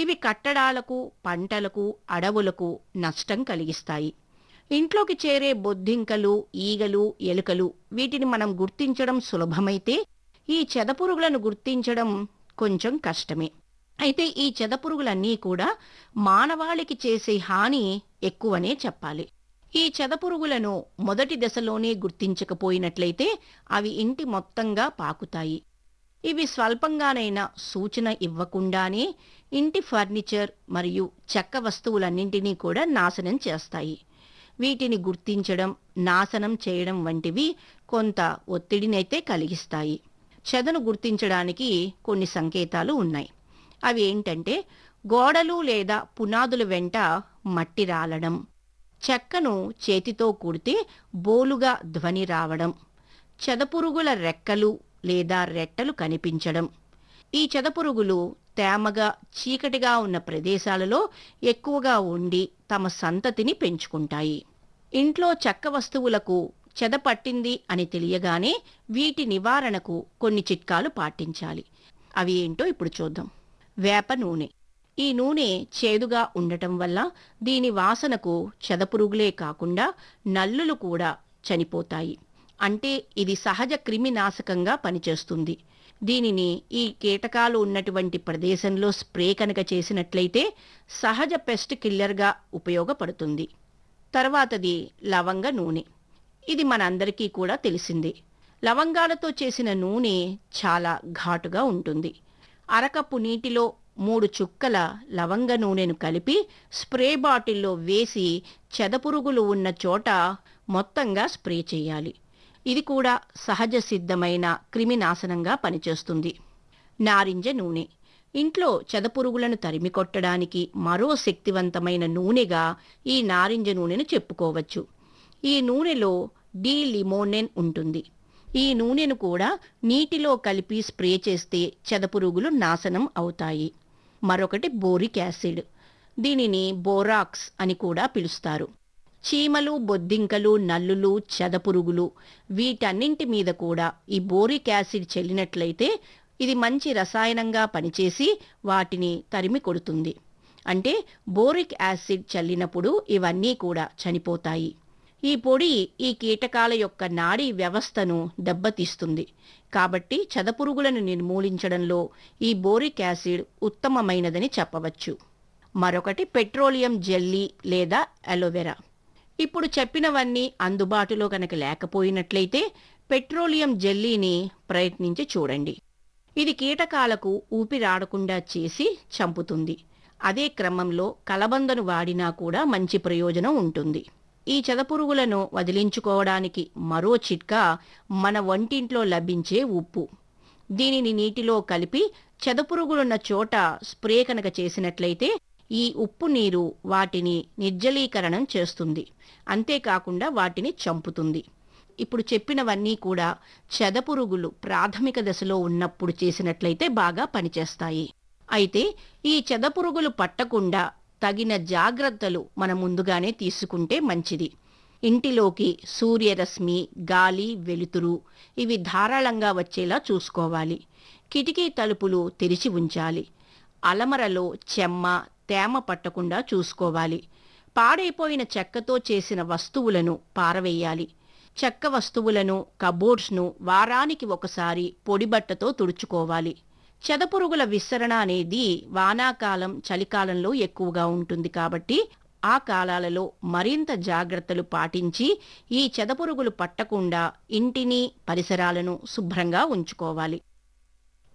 ఇవి కట్టడాలకు పంటలకు అడవులకు నష్టం కలిగిస్తాయి ఇంట్లోకి చేరే బొద్దింకలు ఈగలు ఎలుకలు వీటిని మనం గుర్తించడం సులభమైతే ఈ చెదపురుగులను గుర్తించడం కొంచెం కష్టమే అయితే ఈ చెదపురుగులన్నీ కూడా మానవాళికి చేసే హాని ఎక్కువనే చెప్పాలి ఈ చెదపురుగులను మొదటి దశలోనే గుర్తించకపోయినట్లయితే అవి ఇంటి మొత్తంగా పాకుతాయి ఇవి స్వల్పంగానైనా సూచన ఇవ్వకుండానే ఇంటి ఫర్నిచర్ మరియు చెక్క వస్తువులన్నింటినీ కూడా నాశనం చేస్తాయి వీటిని గుర్తించడం నాశనం చేయడం వంటివి కొంత ఒత్తిడినైతే కలిగిస్తాయి చెదను గుర్తించడానికి కొన్ని సంకేతాలు ఉన్నాయి అవి ఏంటంటే గోడలు లేదా పునాదుల వెంట మట్టి రాలడం చెక్కను చేతితో కుడితే బోలుగా ధ్వని రావడం చెదపురుగుల రెక్కలు లేదా రెట్టలు కనిపించడం ఈ చెదపురుగులు తేమగా చీకటిగా ఉన్న ప్రదేశాలలో ఎక్కువగా ఉండి తమ సంతతిని పెంచుకుంటాయి ఇంట్లో చెక్క వస్తువులకు చెద పట్టింది అని తెలియగానే వీటి నివారణకు కొన్ని చిట్కాలు పాటించాలి అవి ఏంటో ఇప్పుడు చూద్దాం వేప నూనె ఈ నూనె చేదుగా ఉండటం వల్ల దీని వాసనకు చెదపురుగులే కాకుండా నల్లులు కూడా చనిపోతాయి అంటే ఇది సహజ క్రిమినాశకంగా పనిచేస్తుంది దీనిని ఈ కీటకాలు ఉన్నటువంటి ప్రదేశంలో స్ప్రే కనుక చేసినట్లయితే సహజ పెస్ట్ కిల్లర్గా ఉపయోగపడుతుంది తర్వాతది లవంగ నూనె ఇది మనందరికీ కూడా తెలిసిందే లవంగాలతో చేసిన నూనె చాలా ఘాటుగా ఉంటుంది అరకప్పు నీటిలో మూడు చుక్కల లవంగ నూనెను కలిపి స్ప్రే బాటిల్లో వేసి చెదపురుగులు ఉన్న చోట మొత్తంగా స్ప్రే చేయాలి ఇది కూడా సహజ సిద్ధమైన క్రిమినాశనంగా పనిచేస్తుంది నారింజ నూనె ఇంట్లో చెదపురుగులను తరిమి కొట్టడానికి మరో శక్తివంతమైన నూనెగా ఈ నారింజ నూనెను చెప్పుకోవచ్చు ఈ నూనెలో డి లిమోనెన్ ఉంటుంది ఈ నూనెను కూడా నీటిలో కలిపి స్ప్రే చేస్తే చెదపురుగులు నాశనం అవుతాయి మరొకటి బోరిక్ యాసిడ్ దీనిని బోరాక్స్ అని కూడా పిలుస్తారు చీమలు బొద్దింకలు నల్లులు చెదపురుగులు వీటన్నింటి మీద కూడా ఈ బోరిక్ యాసిడ్ చెల్లినట్లయితే ఇది మంచి రసాయనంగా పనిచేసి వాటిని తరిమి కొడుతుంది అంటే బోరిక్ యాసిడ్ చల్లినప్పుడు ఇవన్నీ కూడా చనిపోతాయి ఈ పొడి ఈ కీటకాల యొక్క నాడీ వ్యవస్థను దెబ్బతీస్తుంది కాబట్టి చదపురుగులను నిర్మూలించడంలో ఈ బోరిక్ యాసిడ్ ఉత్తమమైనదని చెప్పవచ్చు మరొకటి పెట్రోలియం జెల్లీ లేదా అలోవెరా ఇప్పుడు చెప్పినవన్నీ అందుబాటులో కనుక లేకపోయినట్లయితే పెట్రోలియం జెల్లీని ప్రయత్నించి చూడండి ఇది కీటకాలకు ఊపిరాడకుండా చేసి చంపుతుంది అదే క్రమంలో కలబందను వాడినా కూడా మంచి ప్రయోజనం ఉంటుంది ఈ చెదపురుగులను వదిలించుకోవడానికి మరో చిట్కా మన వంటింట్లో లభించే ఉప్పు దీనిని నీటిలో కలిపి చెదపురుగులున్న చోట స్ప్రే కనుక చేసినట్లయితే ఈ ఉప్పు నీరు వాటిని నిర్జలీకరణం చేస్తుంది అంతేకాకుండా వాటిని చంపుతుంది ఇప్పుడు చెప్పినవన్నీ కూడా చెదపురుగులు ప్రాథమిక దశలో ఉన్నప్పుడు చేసినట్లయితే బాగా పనిచేస్తాయి అయితే ఈ చెదపురుగులు పట్టకుండా తగిన జాగ్రత్తలు మన ముందుగానే తీసుకుంటే మంచిది ఇంటిలోకి సూర్యరశ్మి గాలి వెలుతురు ఇవి ధారాళంగా వచ్చేలా చూసుకోవాలి కిటికీ తలుపులు తెరిచి ఉంచాలి అలమరలో చెమ్మ తేమ పట్టకుండా చూసుకోవాలి పాడైపోయిన చెక్కతో చేసిన వస్తువులను పారవేయాలి చెక్క వస్తువులను కబోర్డ్స్ను వారానికి ఒకసారి పొడిబట్టతో తుడుచుకోవాలి చెదపురుగుల విస్తరణ అనేది వానాకాలం చలికాలంలో ఎక్కువగా ఉంటుంది కాబట్టి ఆ కాలాలలో మరింత జాగ్రత్తలు పాటించి ఈ చెదపురుగులు పట్టకుండా ఇంటిని పరిసరాలను శుభ్రంగా ఉంచుకోవాలి